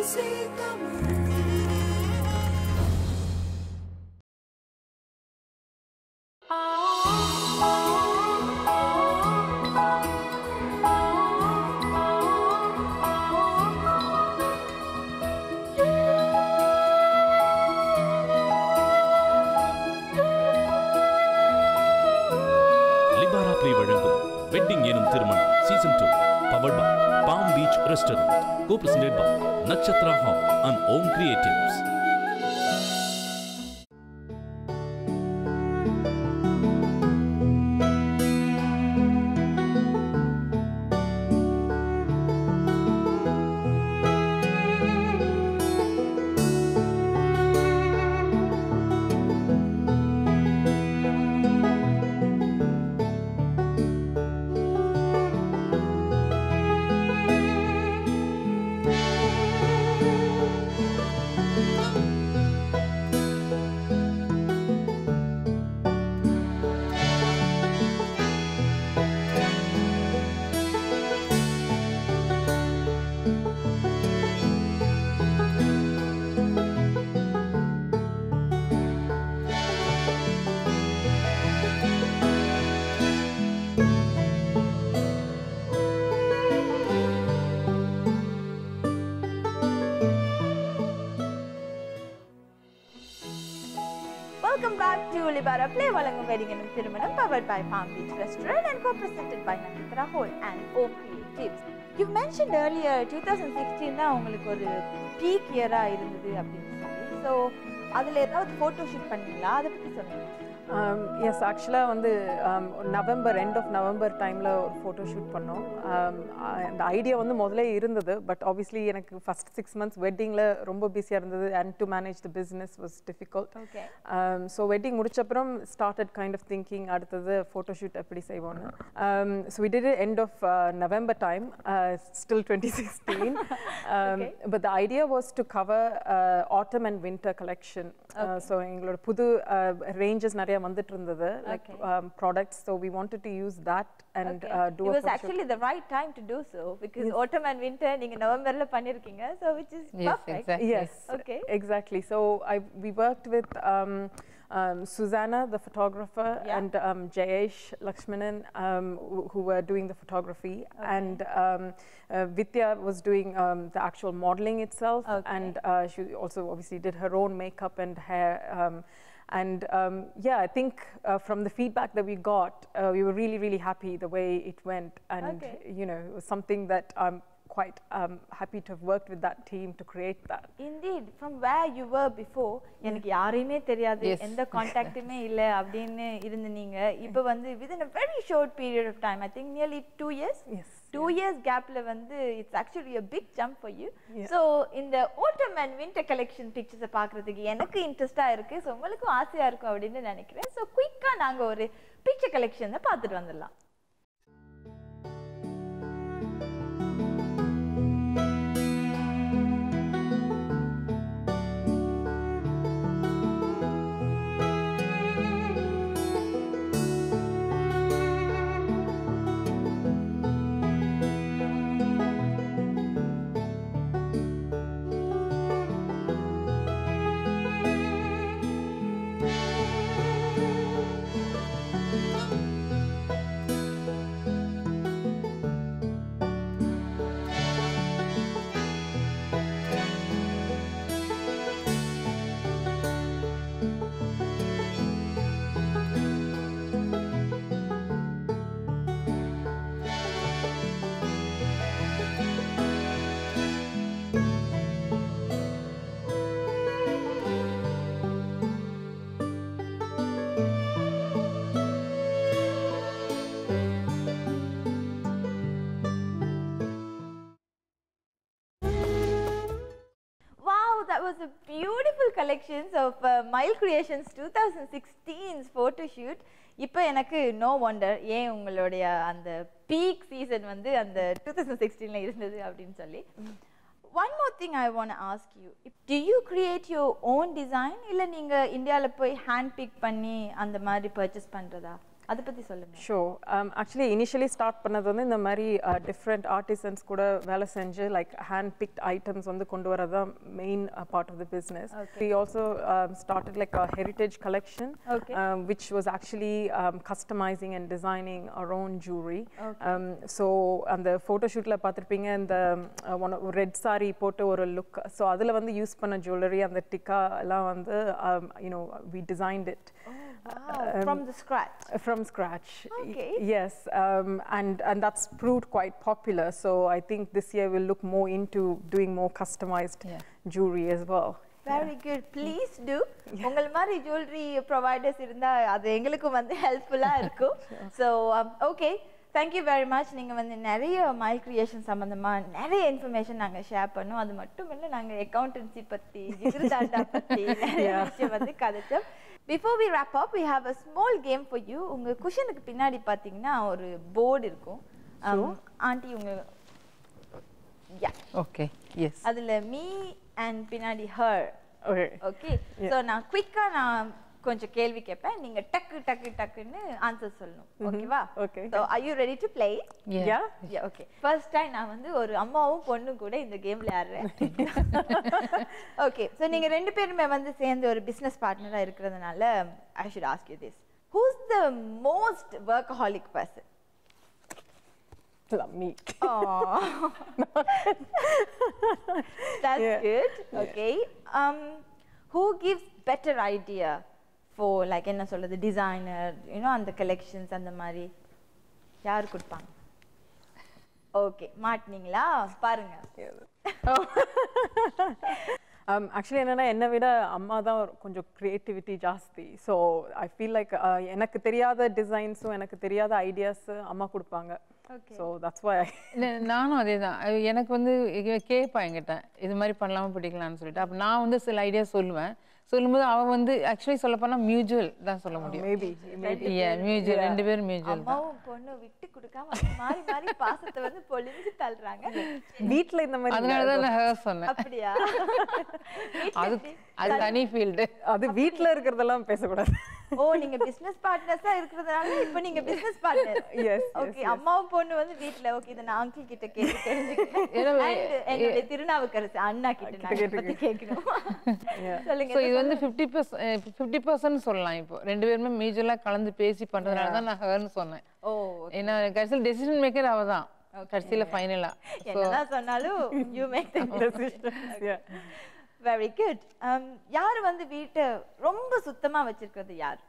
லிபாரா Play வழங்கும் wedding எனும் திருமணம் season two powered by palm beach restaurant co presented by Nakshatra hall and Om creatives Welcome back to Libara Play வழங்கும் wedding எனும் திருமணம் powered by Palm Beach Restaurant and co-presented by Nakitra Hall and Om Creatives. You mentioned earlier 2016 தான் உங்களுக்கு ஒரு peak இயரா இருந்தது அப்படின்னு சொல்லி ஸோ அதில் ஏதாவது ஃபோட்டோ ஷூட் பண்ணீங்களா அதை பற்றி சொல்லுங்க எஸ் ஆக்சுவலாக வந்து நவம்பர் எண்ட் ஆஃப் நவம்பர் டைமில் ஒரு ஃபோட்டோ ஷூட் பண்ணோம் Um, அஹ் அந்த ஐடியா வந்து முதல்ல இருந்தது பட் ஆப்வியஸ்லி எனக்கு ஃபஸ்ட் சிக்ஸ் மந்த்ஸ் வெட்டிங்கில் ரொம்ப பிஸியாக இருந்தது and to manage the business was difficult okay so wedding முடிச்சப்புறம் ஸ்டார்டட் கைண்ட் ஆஃப் திங்கிங் அடுத்தது ஃபோட்டோ ஷூட் எப்படி செய்வோன்னு so we did it end of uh, November time, uh, still 2016. um, But the idea was to cover uh, autumn and winter collection. Uh, so எங்களோட புது ranges நிறைய வந்துட்டு இருந்தது like Okay. um, products. So we wanted to use that and Okay. uh, do It a was photo shoot. actually the right time to do so because autumn and winter நீங்க நவம்பர்ல பண்ணிருக்கீங்க so which is Yes, perfect. exactly. Yes. Okay. Exactly. So I we worked with um, um, Susanna, the photographer, Yeah. and um, Jayesh Lakshmanan, um, who, who were doing the photography, and um, uh, Vidya was doing um, the actual modeling itself, Okay. and uh, she also obviously did her own makeup and hair. Um, and um, yeah, I think uh, from the feedback that we got, uh, we were really, really happy the way it went, and Okay. you know, it was something that I'm quite um, happy to have worked with that team to create that. Indeed, from where you were before, எனக்கு யாரையுமே தெரியாது Yes. எந்த காண்டாக்டுமே இல்லை அப்படின்னு இருந்து நீங்க இப்போ வந்து within a very short period of time, I think nearly two years, Yes. Two years கேப்ல வந்து it's actually a big jump for you. Yeah. So இந்த autumn and winter கலெக்ஷன் பிக்சர்ஸை பார்க்கறதுக்கு எனக்கு இன்ட்ரெஸ்டா இருக்கு ஸோ உங்களுக்கும் ஆசையா இருக்கும் அப்படின்னு நினைக்கிறேன் ஸோ குயிக்கா நாங்க ஒரு பிக்சர் கலெக்ஷனை பார்த்துட்டு வந்துடலாம் Wow, that was a beautiful collections of uh, Mile Creations 2016's photo shoot. இப்போ எனக்கு நோ ஒண்டர் ஏன் உங்களுடைய அந்த பீக் சீசன் வந்து அந்த டூ தௌசண்ட் சிக்ஸ்டீனில் இருந்தது அப்படின்னு சொல்லி one more thing I want ask you to you create your own design இல்லை நீங்கள் இந்தியாவில் போய் ஹேண்ட் பிக் பண்ணி அந்த மாதிரி பர்ச்சேஸ் பண்ணுறதா அதை பத்தி சொல்லுங்க ஷோ ஆக்சுவலி இனிஷியலி ஸ்டார்ட் பண்ணது வந்து இந்த மாதிரி டிஃப்ரெண்ட் ஆர்டிசன்ஸ் கூட வேலை செஞ்சு லைக் ஹேண்ட் பிக்ட் ஐட்டம்ஸ் வந்து கொண்டு வரது தான் main part of the business we also started like a heritage collection Okay. Which was actually customising and designing our own jewellery so அந்த ஃபோட்டோஷூட்டில் பார்த்துருப்பீங்க இந்த ஒன் ரெட் சாரி போட்டு ஒரு லுக் ஸோ அதில் வந்து யூஸ் பண்ண ஜுவல்லரி அந்த டிக்கா எல்லாம் வந்து you know we designed it from the scratch from scratch. Y- Okay. Yes, um, and and that's proved quite popular. So I think this year we'll look more into doing more customized Yeah. jewelry as well. Very good please do உங்கள் மாதிரி jewellery providers இருந்தா அது எங்களுக்கும் வந்து ஹெல்ப்ஃபுல்லா இருக்கும் so okay thank you very much நீங்க வந்து நிறைய மைல் கிரியேஷன் சம்பந்தமா நிறைய இன்ஃபர்மேஷன் நாங்க ஷேர் பண்ணோம் அது மட்டும் இல்ல நாங்க அக்கௌண்டன்சி பத்தி ஜிகிருதாண்டா பத்தி நிறைய விஷயம் வந்து கதைச்சோம் before we wrap up we have a small game for you உங்க குஷனுக்கு பின்னாடி பாத்தீங்கன்னா ஒரு போர்டு இருக்கும் ஆண்டி உங்க யா ஓகே எஸ் அதுல மீ அண்ட் பின்னாடி ஹர் Okay. ஓகே ஸோ நான் குயிக்கா நான் கொஞ்சம் கேள்வி கேட்பேன் நீங்க டக்கு டக்கு டக்குன்னு ஆன்சர் சொல்லணும் ஓகேவா Okay. So are you ready to play Yeah. yeah okay first time நான் வந்து ஒரு அம்மாவும் பொண்ணும் கூட இந்த கேம்ல ஆடுறேன் ஓகே ஸோ நீங்க ரெண்டு பேருமே வந்து சேர்ந்து ஒரு பிசினஸ் பார்ட்னரா இருக்கிறதுனால I should ask you this who's the most workaholic person Love me. Oh. That's Yeah. good. Okay. Um, who gives better idea for like என்ன சொல்றது டிசைனர் யூனோ அந்த கலெக்ஷன்ஸ் அந்த மாதிரி யார் கொடுப்பாங்க ஓகே மாட்டினீங்களா பாருங்க um, ஆக்சுவலி என்னன்னா என்னை விட அம்மா தான் கொஞ்சம் க்ரியேட்டிவிட்டி ஜாஸ்தி ஸோ ஐ ஃபீல் லைக் எனக்கு தெரியாத டிசைன்ஸும் எனக்கு தெரியாத ஐடியாஸ் அம்மா கொடுப்பாங்க ஸோ தட்ஸ் வை நா- நானும் அதே தான் எனக்கு வந்து இவ கேட்பா என்கிட்ட இது மாதிரி பண்ணலாமா பிடிக்கலாம்னு சொல்லிட்டு அப்போ நான் வந்து சில ஐடியா சொல்லுவேன் சொல்லும்போது அவ வந்து ஆக்சுவலி சொல்ல போனா மியூச்சுவல் தான் சொல்ல முடியும் மேபி மியூச்சுவல் ரெண்டு பேரும் மியூச்சுவல் தான் அம்மாவும் பொண்ணும் விட்டு கொடுக்காம மாறி மாறி பாசத்தை வந்து பொழிஞ்சு தள்ளுறாங்க வீட்டில் இந்த மாதிரி அதனால தான் நான் her சொன்னேன் அப்படியா அது அது தனி ஃபீல்டு அது வீட்டில் இருக்கிறதெல்லாம் பேசக்கூடாது ஓ நீங்க பிசினஸ் பார்ட்னர்ஸா இருக்கிறதுனால இப்போ நீங்க பிசினஸ் பார்ட்னர் Yes, ஓகே அம்மாவும் பொண்ணு வந்து வீட்ல ஓகே இதை நான் அங்கிள் கிட்ட கேட்டு தெரிஞ்சுக்கிறேன் ஏன்னா, And என்னுடைய திருநாவுக்கரசு அண்ணா கிட்ட நான் இதை பத்தி கேட்கணும் சொல்லுங்க ஸோ இது வந்து ஃபிஃப்டி பர்சன்ட் ஃபிஃப்டி பர்சன்ட் சொல்லலாம் இப்போ ரெண்டு பேருமே மியூச்சுவலாக கலந்து பேசி பண்றதுனால தான் நான் ஹர்னு சொன்னேன் ஓ ஏன்னா கடைசியில் டெசிஷன் மேக்கர் அவ தான் கடைசியில் ஃபைனலாக என்னதான் சொன்னாலும் you make the Decisions, yeah. Very good யார் வந்து வீட்டை ரொம்ப சுத்தமா வச்சிருக்கிறது யார்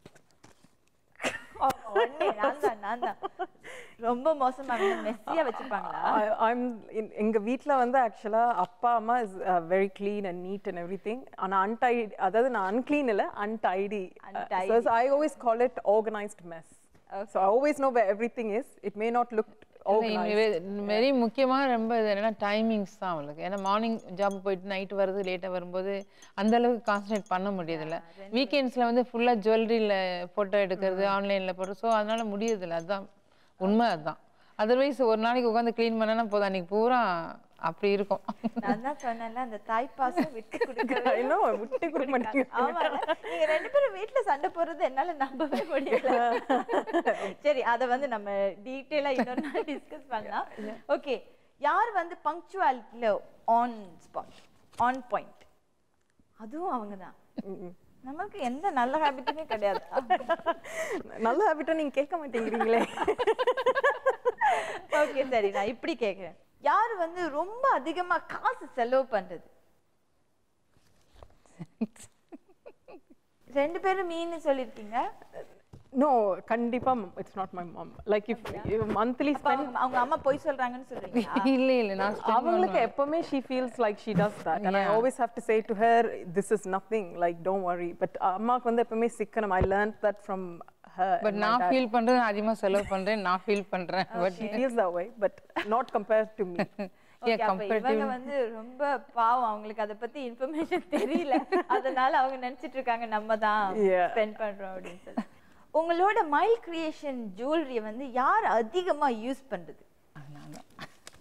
ஓ, ஒண்ணே, நான் தான் நான் தான் ரொம்ப மோசமா மெஸ்ஸியா வச்சிருப்பாங்களா I- I'm in எங்க வீட்ல வந்து ஆக்சுவலா அப்பா அம்மா is very clean and neat and everything ஆனா அன்டைடி அதாவது நான் அன்க்ளீன் இல்ல untidy Untidy. I always call it organised mess so I always know where everything is it may not look very முக்கியமாக ரொம்ப இது என்னன்னா timings தான் அவளுக்கு ஏன்னா மார்னிங் ஜாப் போயிட்டு நைட் வருது லேட்டாக வரும்போது அந்த அளவுக்கு கான்சன்ட்ரேட் பண்ண முடியதில்ல வீக்கெண்ட்ஸில் வந்து ஃபுல்லாக ஜுவல்லரியில் ஃபோட்டோ எடுக்கிறது ஆன்லைனில் போட்டு ஸோ அதனால முடியதில்ல அதுதான் உண்மை அதுதான் அதர்வைஸ் ஒரு நாளைக்கு உட்காந்து க்ளீன் பண்ணனா போதும் அன்னைக்கு பூரா அப்படி இருக்கும் நான் தான் சொன்னேன்ல அந்த தாய்ப்பாசம் விட்டு கொடுக்கவே இன்னும் விட்டு கொடுக்க மாட்டீங்க ஆமா நீங்க ரெண்டு பேரும் வீட்ல சண்டை போடுறது என்னால நம்பவே முடியல சரி அத வந்து நம்ம டீட்டெயிலா இன்னொரு நாள் டிஸ்கஸ் பண்ணலாம் ஓகே யார் வந்து பங்க்சுவாலிட்டில ஆன் ஸ்பாட் ஆன் பாயிண்ட் அதுவும் அவங்க தான் நமக்கு எந்த நல்ல ஹேபிட்டுமே கிடையாது நல்ல ஹேபிட்டா நீங்க கேட்க மாட்டேங்கிறீங்களே ஓகே சரி நான் இப்படி கேக்குறேன் யார் வந்து ரொம்ப அதிகமா காசு செலவு பண்றது ரெண்டு பேரும் மீன் சொல்லிருக்கீங்க நோ கண்டிப்பா it's not my mum like if monthly அப்ப அவங்க அவங்க அம்மா பொய் சொல்றாங்கன்னு சொல்றீங்களா இல்லை இல்லை நான் spend அவங்களுக்கு எப்பவுமே she feels like she does that and I always have to say to her this is nothing like don't worry but அம்மாக்கு வந்து எப்பவுமே சிக்கனம் I learned that from her but and my நான் dad. ஃபீல் பண்றது நான் அதிகமாக செலவு பண்றேன் நான் ஃபீல் பண்றேன் but she feels that way but not compared to me Okay, yeah அப்ப இவங்க கம்பேரிட்டிவ் வந்து ரொம்ப பாவம் அவங்களுக்கு அத பத்தி இன்ஃபர்மேஷன் தெரியல அதனால அவங்க நினைச்சிட்டு இருக்காங்க நம்ம தான் Yeah. ஸ்பெண்ட் பண்றோம் அப்படின்னு சொல்லி உங்களோட மைல் கிரியேஷன் ஜுவல்லரிய வந்து யார் அதிகமா யூஸ் பண்றது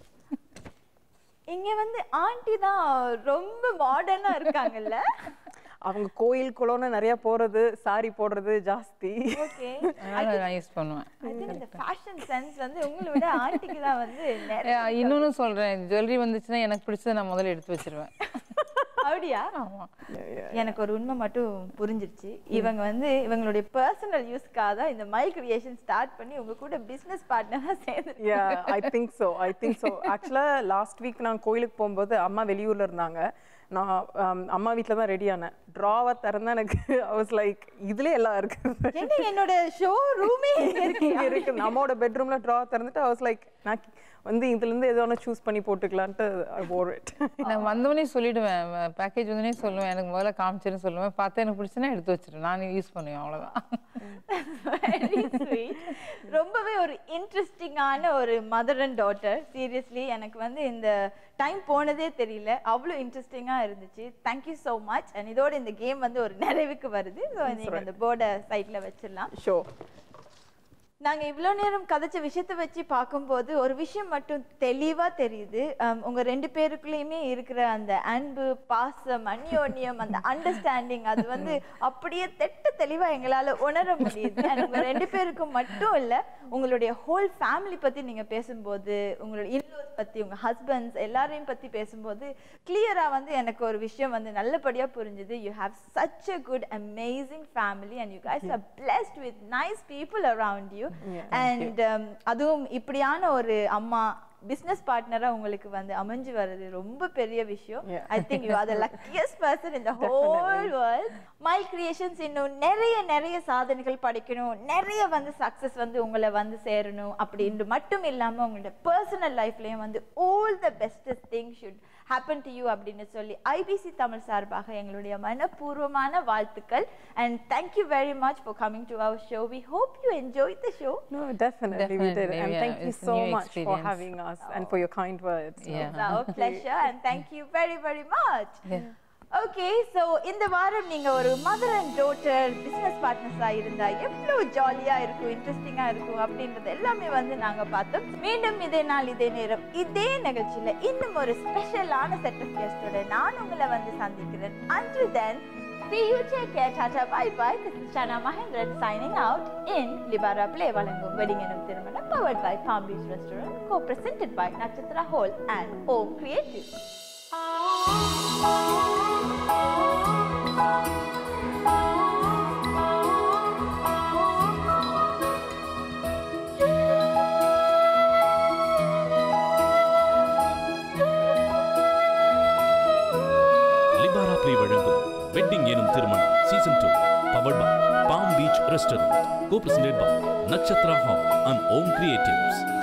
இங்க வந்து ஆண்டி தான் ரொம்ப மாடர்னா இருக்காங்கல்ல அவங்க கோயில் குளம்னு நிறைய போறது சாரி போடுறது ஜாஸ்தி ஓகே அதனால நான் யூஸ் பண்ணுவேன் ஐ திங்க் இந்த ஃபேஷன் சென்ஸ் வந்து உங்களை விட ஆண்டிக்கு தான் வந்து நிறைய ஏ, இன்னொன்னு சொல்றேன் ஜுவல்லரி வந்துச்சுன்னா எனக்கு பிடிச்சதை நான் முதல்ல எடுத்து வச்சிருவேன் அப்படியா ஆமா எனக்கு ஒரு உண்மை மட்டும் புரிஞ்சிருச்சு இவங்க வந்து இவங்களுடைய பர்சனல் யூஸ்க்காக தான் இந்த மை கிரியேஷன் ஸ்டார்ட் பண்ணி உங்க கூட பிசினஸ் பார்ட்னரா சேர்ந்து yeah I think so I think so ஆக்சுவலாக லாஸ்ட் வீக் நான் கோயிலுக்கு போகும்போது அம்மா வெளியூர்ல இருந்தாங்க நான் um, அம்மா வீட்டில் தான் ரெடி ஆனேன் ட்ராவை திறந்தா எனக்கு ஐ வாஸ் லைக் இதுலேயே எல்லாம் இருக்குது என்ன என்னோட ஷோ ரூமே இருக்கு இங்க இருக்கு நம்மோட பெட்ரூம்ல ட்ரா திறந்துட்டு ஐ வாஸ் லைக் நான் வந்து இதுலேருந்து எது ஒன்று சூஸ் பண்ணி போட்டுக்கலான்ட்டு ஐ போர் இட் நான் வந்தவொடனே சொல்லிடுவேன் பேக்கேஜ் வந்தோடனே சொல்லுவேன் எனக்கு முதல்ல காமிச்சிருன்னு சொல்லுவேன் பார்த்து எனக்கு பிடிச்சுன்னா எடுத்து வச்சிருவேன் நான் யூஸ் பண்ணுவேன் அவ்வளவுதான் Very sweet. ரொம்பவே ஒரு இன்ட்ரெஸ்டிங்கான ஒரு மதர் அண்ட் டாட்டர் சீரியஸ்லி எனக்கு வந்து இந்த டைம் போனதே தெரியல அவ்வளோ இன்ட்ரெஸ்டிங்காக இருந்துச்சு தேங்க்யூ ஸோ மச் அண்ட் இதோட இந்த கேம் வந்து ஒரு நிறைவுக்கு வருது ஸோ நீங்கள் அந்த போர்டை சைட்டில் வச்சிடலாம் ஷோ நாங்க இவ்வளோ நேரம் கதைச்ச விஷயத்தை வச்சு பார்க்கும்போது ஒரு விஷயம் மட்டும் தெளிவா தெரியுது um, உங்க ரெண்டு பேருக்குள்ளேயுமே இருக்கிற அந்த அன்பு பாசம் அந்யோன்யம் அந்த அண்டர்ஸ்டாண்டிங் அது வந்து அப்படியே தெட்ட தெளிவா எங்களால உணர முடியுது And உங்க ரெண்டு பேருக்கும் மட்டும் இல்ல உங்களுடைய ஹோல் ஃபேமிலி பத்தி நீங்க பேசும்போது உங்களுடைய இன்லோஸ் பத்தி உங்க ஹஸ்பண்ட்ஸ் எல்லாரையும் பத்தி பேசும்போது கிளியரா வந்து எனக்கு ஒரு விஷயம் வந்து நல்லபடியா புரிஞ்சுது you have such a good amazing family and you guys are blessed with nice people around you and அதுவும் இப்படியான ஒரு அம்மா பிசினஸ் பார்ட்னரா உங்களுக்கு வந்து அமைஞ்சு வர்றது ரொம்ப பெரிய விஷயம் Yeah. I think you are the luckiest person in the whole world my creations இன்னும் நிறைய நிறைய சாதனைகள் படைக்கணும் நிறைய வந்து சக்சஸ் வந்து உங்களை வந்து சேரணும் அப்படின்னு மட்டும் இல்லாம உங்களோட பர்சனல் லைஃப்லயும் வந்து all the bestest thing should happen to you அப்படின்னு சொல்லி ஐபிசி தமிழ் சார்பாக எங்களுடைய மனப்பூர்வமான வாழ்த்துக்கள் and thank you very much for coming to our show we hope you enjoy the show No, definitely, we did. Definitely, And yeah, thank you it's a so new much for experience. having us and for your kind words. Yeah. It's our pleasure and thank you very very much. Yeah. Okay so இந்த வாரம் நீங்க ஒரு mother and daughter business பார்ட்னர்ஸா இருந்தா எவ்வளவு ஜாலியா இருக்கும் இன்ட்ரெஸ்டிங்கா இருக்கும் அப்படின்றது எல்லாமே வந்து நாங்க பார்த்தோம் மீண்டும் இதே நாள் இதே நேரம் இதே நிகழ்ச்சியில இன்னும் ஒரு ஸ்பெஷலான செட் ஆஃப் கெஸ்டோட நான் உங்களை வந்து சந்திக்கிறேன் அன்று then See you, take care, tata, bye bye. This is Chana Mahendran signing out in Libara Play வழங்கும் வெடிங் எனும் திருமணம் powered by Palm Beach Restaurant, co-presented by Nakshatra Hall and Om Creative. Libara Play வழங்கும் wedding எனும் திருமணம் season two powered by palm beach restaurant co presented by Nakshatra hall and Om creatives